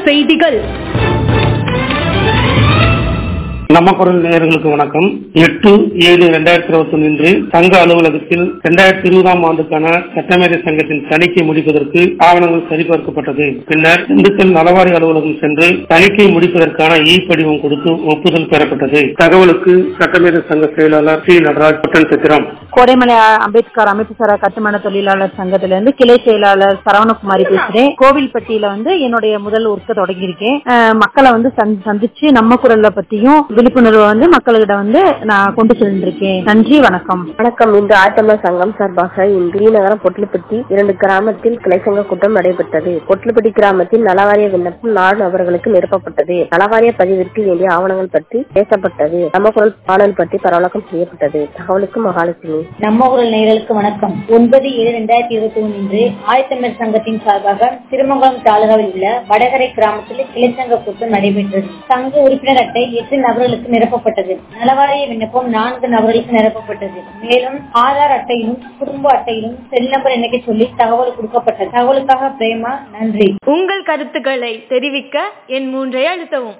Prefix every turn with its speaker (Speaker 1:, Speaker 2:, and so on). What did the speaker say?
Speaker 1: செய்திகள்
Speaker 2: நம்ம குரல் நேயர்களுக்கு வணக்கம் எட்டு ஏழு இரண்டாயிரத்தி இருபத்தி ஒன்று இன்று சங்க அலுவலகத்தில் இரண்டாயிரத்தி இருபதாம் ஆண்டுக்கான சட்டமேதை சங்கத்தின் தணிக்கை முடிப்பதற்கு ஆவணங்கள் சரிபார்க்கப்பட்டது பின்னர் திண்டுக்கல் நலவாரி அலுவலகம் சென்று தணிக்கை முடிப்பதற்கான இ படிவம் கொடுத்து ஒப்புதல் பெறப்பட்டது தகவலுக்கு சட்டமேதை சங்க செயலாளர் சி நடராஜ் பட்டன் சித்திரம்
Speaker 3: கோடைமலை அம்பேத்கர் அமைப்புசாரா கட்டுமான தொழிலாளர் சங்கத்திலிருந்து கிளை செயலாளர் சரவணகுமாரி பேசுறேன் கோவில்பட்டியில வந்து என்னுடைய முதல் ஒர்க்க தொடங்கியிருக்கேன் அஹ் மக்களை வந்து சந்தி- சந்திச்சு நம்ம குரல்ல பத்தியும் விழிப்புணர்வை வந்து மக்கள்கிட்ட வந்து நான் கொண்டு சென்றிருக்கேன் நன்றி வணக்கம்
Speaker 4: வணக்கம் இன்று ஆட்டம சங்கம் சார்பாக இன்று நகரம் பொட்லுப்பட்டி இரண்டு கிராமத்தில் கிளைச்சங்க கூட்டம் நடைபெற்றது பொட்லுப்பட்டி கிராமத்தில் நலவாரிய விண்ணப்பம் நாலு நபர்களுக்கு நிரப்பப்பட்டது நலவாரிய பதிவிற்கு வேண்டிய ஆவணங்கள் பற்றி பேசப்பட்டது நம்ம குரல் பாடல் பற்றி பரவலாக்கம் செய்யப்பட்டது தகவலுக்கு மகாலட்சுமி
Speaker 5: நம்ம குரல் நேயர்களுக்கு வணக்கம் ஒன்பது ஏழு ரெண்டாயிரத்தி இருபத்தி ஒன்று இன்று ஆயத்தமிழ் சங்கத்தின் சார்பாக திருமங்கலம் தாலுகாவில் உள்ள வடகரை கிராமத்தில் கிளைச்சங்க கூட்டம் நடைபெற்றது சங்க உறுப்பினர் அட்டை எட்டு நபர்களுக்கு நிரப்பப்பட்டது நலவாரிய விண்ணப்பம் நான்கு நபர்களுக்கு நிரப்பப்பட்டது மேலும் ஆதார் அட்டையிலும் குடும்ப அட்டையிலும் செல் நம்பர் இணைக்க சொல்லி தகவல் கொடுக்கப்பட்டது தகவலுக்காக பிரேமா நன்றி
Speaker 1: உங்கள் கருத்துக்களை தெரிவிக்க என் மூன்றை அழுத்தவும்